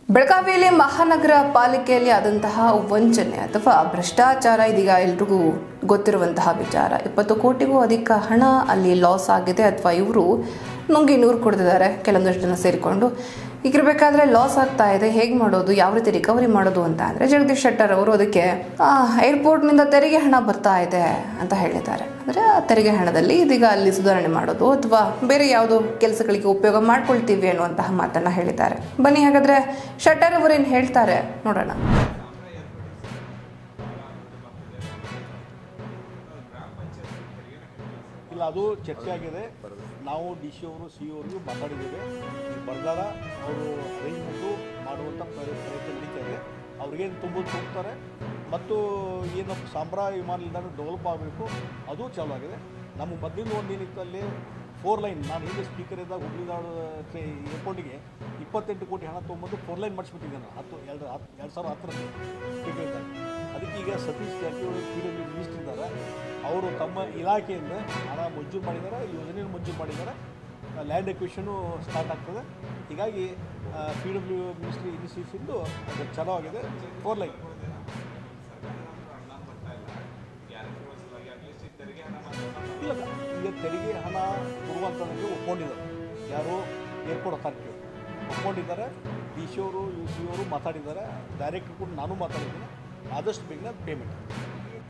ಬೆಳಗಾವಿಯಲ್ಲಿ ಮಹಾನಗರ ಪಾಲಿಕೆಯಲ್ಲಿ ಆದಂತಹ ವಂಚನೆ ಅಥವಾ ಭ್ರಷ್ಟಾಚಾರ ಇದೀಗ ಎಲ್ರಿಗೂ ಗೊತ್ತಿರುವಂತಹ ವಿಚಾರ ಇಪ್ಪತ್ತು ಕೋಟಿಗೂ ಅಧಿಕ ಹಣ ಅಲ್ಲಿ ಲಾಸ್ ಆಗಿದೆ ಅಥವಾ ಇವರು ನುಂಗಿ ನೂರು ಕೊಡ್ತಿದ್ದಾರೆ ಕೆಲವೊಂದಷ್ಟು ಜನ ಸೇರಿಕೊಂಡು ಈಗಿರಬೇಕಾದ್ರೆ ಲಾಸ್ ಆಗ್ತಾ ಇದೆ ಹೇಗೆ ಮಾಡೋದು ಯಾವ ರೀತಿ ರಿಕವರಿ ಮಾಡೋದು ಅಂತ ಅಂದರೆ ಜಗದೀಶ್ ಶೆಟ್ಟರ್ ಅವರು ಅದಕ್ಕೆ ಆ, ಏರ್ಪೋರ್ಟ್ನಿಂದ ತೆರಿಗೆ ಹಣ ಬರ್ತಾ ಇದೆ ಅಂತ ಹೇಳಿದ್ದಾರೆ ಅಂದರೆ ಆ ತೆರಿಗೆ ಹಣದಲ್ಲಿ ಇದೀಗ ಅಲ್ಲಿ ಸುಧಾರಣೆ ಮಾಡೋದು ಅಥವಾ ಬೇರೆ ಯಾವುದೋ ಕೆಲಸಗಳಿಗೆ ಉಪಯೋಗ ಮಾಡ್ಕೊಳ್ತೀವಿ ಅನ್ನುವಂತಹ ಮಾತನ್ನ ಹೇಳಿದ್ದಾರೆ ಬನ್ನಿ ಹಾಗಾದ್ರೆ ಶೆಟ್ಟರ್ ಅವರೇನು ಹೇಳ್ತಾರೆ ನೋಡೋಣ ಇಲ್ಲ ಅದು ಚರ್ಚೆ ಆಗಿದೆ ನಾವು ಡಿ ಸಿ ಅವರು ಸಿ ಅವರಿಗೂ ಮಾತಾಡಿದ್ದೇವೆ ಈ ಬರ್ದಾರ ಅವರು ಅರೇಂಜ್ಮೆಂಟು ಮಾಡುವಂಥ ಪ್ರಯ- ಪ್ರಯತ್ನ ನಡೀತಾ ಇದೆ ಅವ್ರಿಗೇನು ತುಂಬ ತುಂಬ್ತಾರೆ ಮತ್ತು ಏನು ಸಾಂಬ್ರಾ ವಿಮಾನ ನಿಲ್ದಾಣ ಡೆವಲಪ್ ಆಗಬೇಕು ಅದು ಚಾಲು ಆಗಿದೆ ನಮ್ಮ ಮೊದಲಿನ ಒಂದು ಏನಿತ್ತಲ್ಲಿ ಫೋರ್ ಲೈನ್ ನಾನು ಹಿಂದೆ ಸ್ಪೀಕರ್ ಇದ್ದಾಗ ಹುಬ್ಳಿದಾಳು ಏರ್ಪೋರ್ಟಿಗೆ ಇಪ್ಪತ್ತೆಂಟು ಕೋಟಿ ಹಣ ತೊಗೊಂಬಂದು ಫೋರ್ ಲೈನ್ ಮಾಡಿಸ್ಬಿಟ್ಟಿದ್ದೆ ನಾನು ಹತ್ತು ಎರಡು ಹತ್ತು ಎರಡು ಸಾವಿರ ಹತ್ತರಲ್ಲಿ ಸ್ಪೀಕರ್ ಇದ್ದಾಗ ಅದಕ್ಕೆ ಈಗ Satish Jarkiholi P W minister ಇದ್ದಾರೆ ಅವರು ತಮ್ಮ ಇಲಾಖೆಯಿಂದ ಹಣ ಮಂಜೂರು ಮಾಡಿದ್ದಾರೆ ಯೋಜನೆಯನ್ನು ಮಂಜೂರು ಮಾಡಿದ್ದಾರೆ ಲ್ಯಾಂಡ್ ಎಕ್ವಿಷನು ಸ್ಟಾರ್ಟ್ ಆಗ್ತದೆ ಹೀಗಾಗಿ ಪಿ ಡಬ್ಲ್ಯೂ ಮಿನಿಸ್ಟ್ರಿ ಇನಿಷಿಯೇಟಿವ್ದು ಅದು ಚೆನ್ನಾಗಿದೆ ಫೋರ್ ಲೈನ್ ಇಲ್ಲ ಈಗ ತೆರಿಗೆ ಹಣ ಕೊಡುವಂಥದ್ದಕ್ಕೆ ಒಪ್ಕೊಂಡಿದ್ದಾರೆ ಯಾರು ಏರ್ಪೋರ್ಟ್ ಅಥಾರಿಟಿ ಒಪ್ಕೊಂಡಿದ್ದಾರೆ ಡಿ ಸಿ ಅವರು ಯು ಸಿ ಅವರು ಮಾತಾಡಿದ್ದಾರೆ ಡೈರೆಕ್ಟರ್ ಕೂಡ ನಾನು ಮಾತಾಡಿದ್ದೀನಿ ಆದಷ್ಟು ಬೇಗನೆ ಪೇಮೆಂಟ್